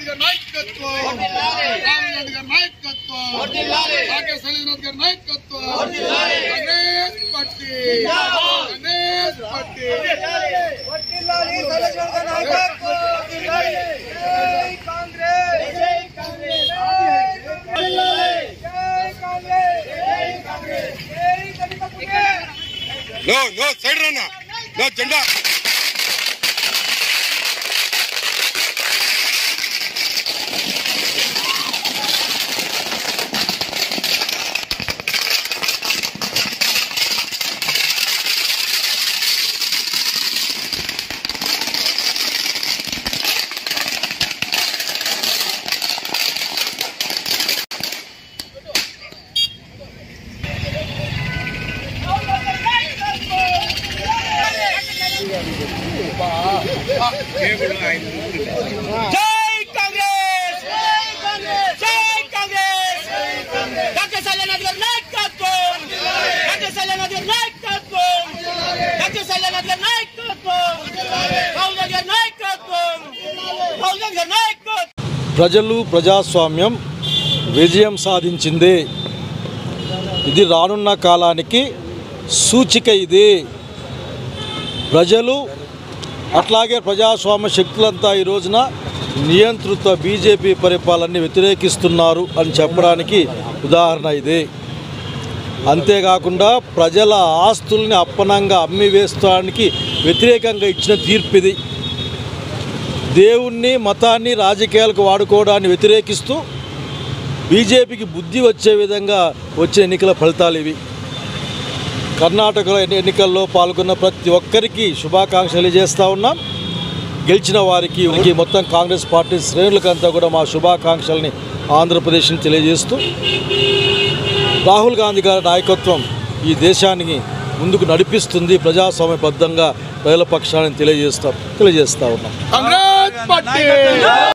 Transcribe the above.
గాంధీ గారి నాయకత్వం రాహుల్ గాంధీ గారి నాయకత్వం రాకేష్ అలీనాథ్ గారి నాయకత్వం గణేష్ పట్టి గణేష్ పట్టి వర్ధిల్లాలి సలజోగ నాయకత్వం వర్ధిల్లాలి జై కాంగ్రెస్ జై కాంగ్రెస్ జై కాంగ్రెస్ జై కాంగ్రెస్ జై కనిపకుకే నో నో సైడ్ రన్నా నో జెండా జై కాంగ్రెస్ జై కాంగ్రెస్ జై కాంగ్రెస్ డాక్టర్ సల్యానాథ్ గారి నాయకత్వం డాక్టర్ సల్యానాథ్ గారి నాయకత్వం డాక్టర్ సల్యానాథ్ గారి నాయకత్వం రాహుల్ గాంధీ గారి నాయకత్వం రాహుల్ గాంధీ గారి నాయకత్వం ప్రజలు ప్రజాస్వామ్యం విజయం సాధించింది ఇది రానున్న కాలానికి సూచిక ఇది ప్రజలు అట్లాగే ప్రజాస్వామ్య శక్తులంతా ఈ రోజున నియంత్రిత బీజేపీ పరిపాలనని వ్యతిరేకిస్తున్నారు అని చెప్పడానికి ఉదాహరణ ఇది అంతేకాకుండా ప్రజల ఆస్తుల్ని అప్పనంగా అమ్మి వేస్తానికి వ్యతిరేకంగా ఇచ్చిన తీర్పు ఇది దేవుణ్ణి మతాన్ని రాజకీయాలకు వాడుకోవడాన్ని వ్యతిరేకిస్తూ బీజేపీకి బుద్ధి వచ్చే విధంగా వచ్చే ఎన్నికల ఫలితాలు ఇవి కర్ణాటకలో ఎన్ని- ఎన్నికల్లో పాల్గొన్న ప్రతి ఒక్కరికి శుభాకాంక్షలు తెలియజేస్తా ఉన్నాం గెలిచిన వారికి ఈ మొత్తం కాంగ్రెస్ పార్టీ శ్రేణులకంతా కూడా మా శుభాకాంక్షల్ని ఆంధ్రప్రదేశ్ని తెలియజేస్తూ రాహుల్ గాంధీ గారి నాయకత్వం ఈ దేశానికి ముందుకు నడిపిస్తుంది ప్రజాస్వామ్యబద్ధంగా ప్రజల పక్షాన్ని తెలియజేస్తాం తెలియజేస్తా ఉన్నాం కాంగ్రెస్ పార్టీ